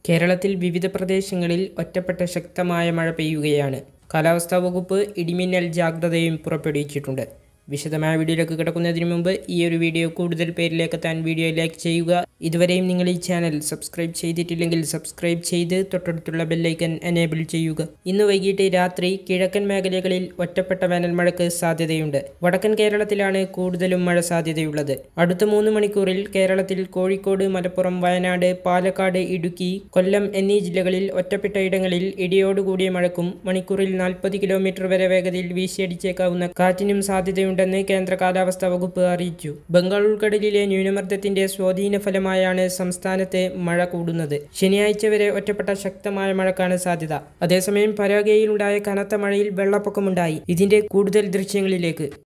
കേരളത്തിൽ വിവിധ പ്രദേശങ്ങളിൽ ഒറ്റപ്പെട്ട ശക്തമായ മഴ പെയ്യുകയാണ് കാലാവസ്ഥാ വകുപ്പ് ഇടിമിന്നൽ ജാഗ്രതയും പുറപ്പെടുവിച്ചിട്ടുണ്ട് വിശദമായ വീഡിയോയിലേക്ക് കിടക്കുന്നതിന് മുമ്പ് ഈ ഒരു വീഡിയോ കൂടുതൽ പേരിലേക്ക് എത്താൻ വീഡിയോ ലൈക്ക് ചെയ്യുക ഇതുവരെയും നിങ്ങൾ ഈ ചാനൽ സബ്സ്ക്രൈബ് ചെയ്തിട്ടില്ലെങ്കിൽ സബ്സ്ക്രൈബ് ചെയ്ത് തൊട്ടടുത്തുള്ള ബെല്ലൈക്കൻ എനേബിൾ ചെയ്യുക ഇന്ന് വൈകിട്ട് രാത്രി കിഴക്കൻ മേഖലകളിൽ ഒറ്റപ്പെട്ട വേനൽമഴയ്ക്ക് സാധ്യതയുണ്ട് വടക്കൻ കേരളത്തിലാണ് കൂടുതലും മഴ സാധ്യതയുള്ളത് അടുത്ത മൂന്ന് മണിക്കൂറിൽ കേരളത്തിൽ കോഴിക്കോട് മലപ്പുറം വയനാട് പാലക്കാട് ഇടുക്കി കൊല്ലം എന്നീ ജില്ലകളിൽ ഒറ്റപ്പെട്ട ഇടങ്ങളിൽ ഇടിയോടുകൂടിയ മഴക്കും മണിക്കൂറിൽ നാൽപ്പത് കിലോമീറ്റർ വരെ വേഗതയിൽ വീശിയടിച്ചേക്കാവുന്ന കാറ്റിനും സാധ്യതയുണ്ടെന്ന് കേന്ദ്ര കാലാവസ്ഥാ വകുപ്പ് അറിയിച്ചു ബംഗാൾ ഉൾക്കടലിലെ ന്യൂനമർദ്ദത്തിന്റെ സ്വാധീന ഫലമായാണ് സംസ്ഥാനത്ത് മഴ കൂടുന്നത് ശനിയാഴ്ച വരെ ഒറ്റപ്പെട്ട ശക്തമായ മഴക്കാണ് സാധ്യത അതേസമയം പരാഗയിലുണ്ടായ കനത്ത മഴയിൽ വെള്ളപ്പൊക്കമുണ്ടായി ഇതിന്റെ കൂടുതൽ ദൃശ്യങ്ങളിലേക്ക്